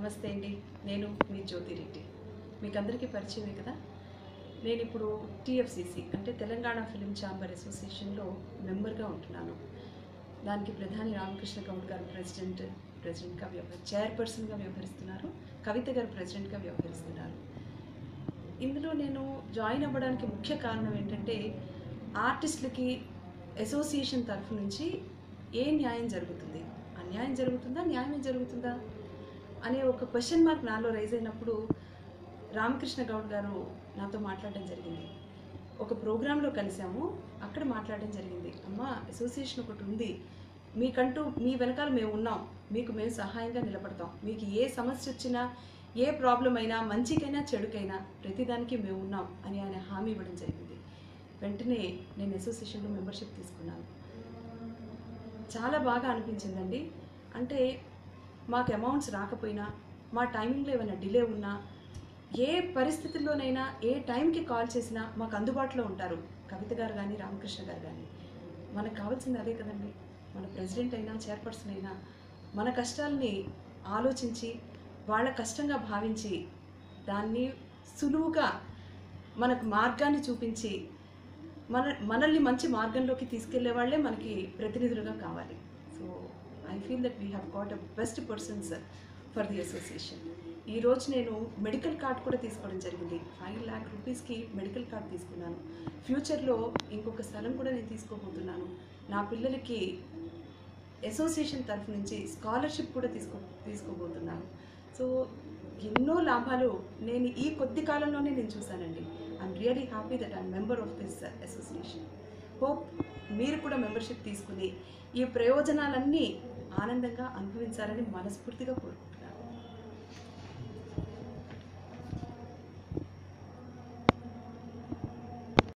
నమస్తే అండి నేను మీ జ్యోతి రెడ్డి మీకు అందరికీ పరిచయమే కదా నేను ఇప్పుడు టీఎఫ్సిసి అంటే తెలంగాణ ఫిలిం ఛాంబర్ అసోసియేషన్లో మెంబర్గా ఉంటున్నాను దానికి ప్రధాని రామకృష్ణ గౌడ్ గారు ప్రెసిడెంట్ ప్రెసిడెంట్గా వ్యవహరి చైర్పర్సన్గా వ్యవహరిస్తున్నారు కవిత గారు ప్రెసిడెంట్గా వ్యవహరిస్తున్నారు ఇందులో నేను జాయిన్ అవ్వడానికి ముఖ్య కారణం ఏంటంటే ఆర్టిస్టులకి అసోసియేషన్ తరఫు నుంచి ఏ న్యాయం జరుగుతుంది అన్యాయం జరుగుతుందా న్యాయమే జరుగుతుందా అనే ఒక క్వశ్చన్ మార్క్ నాలో రైజ్ అయినప్పుడు రామకృష్ణ గౌడ్ గారు నాతో మాట్లాడడం జరిగింది ఒక ప్రోగ్రాంలో కలిసాము అక్కడ మాట్లాడడం జరిగింది అమ్మ అసోసియేషన్ ఒకటి ఉంది మీకంటూ మీ వెనకాల మేము ఉన్నాం మీకు మేము సహాయంగా నిలబడతాం మీకు ఏ సమస్య వచ్చినా ఏ ప్రాబ్లం అయినా మంచికైనా చెడుకైనా ప్రతిదానికి మేము ఉన్నాం అని ఆయన హామీ ఇవ్వడం జరిగింది వెంటనే నేను అసోసియేషన్లో మెంబర్షిప్ తీసుకున్నాను చాలా బాగా అనిపించిందండి అంటే మాకు అమౌంట్స్ రాకపోయినా మా టైమింగ్లో ఏమైనా డిలే ఉన్నా ఏ పరిస్థితుల్లోనైనా ఏ టైంకి కాల్ చేసినా మాకు అందుబాటులో ఉంటారు కవిత గారు కానీ రామకృష్ణ గారు కానీ మనకు కావాల్సింది అదే కదండి మన ప్రెసిడెంట్ అయినా చైర్పర్సన్ అయినా మన కష్టాల్ని ఆలోచించి వాళ్ళ కష్టంగా భావించి దాన్ని సులువుగా మనకు మార్గాన్ని చూపించి మన మనల్ని మంచి మార్గంలోకి తీసుకెళ్లే వాళ్ళే మనకి ప్రతినిధులుగా కావాలి so I feel that we have got a best persons for the association ఈరోజు నేను మెడికల్ కార్డ్ కూడా తీసుకోవడం జరిగింది ఫైవ్ ల్యాక్ రూపీస్కి మెడికల్ కార్డ్ తీసుకున్నాను ఫ్యూచర్లో ఇంకొక స్థలం కూడా నేను తీసుకోబోతున్నాను నా పిల్లలకి అసోసియేషన్ తరఫు నుంచి స్కాలర్షిప్ కూడా తీసుకో తీసుకోబోతున్నాను సో ఎన్నో లాభాలు నేను ఈ కొద్ది కాలంలోనే నేను చూశానండి I'm really happy that I'm member of this association hope మీరు కూడా మెంబర్షిప్ తీసుకుని ఈ ప్రయోజనాలన్నీ ఆనందంగా అనుభవించాలని మనస్ఫూర్తిగా కోరుకుంటున్నాను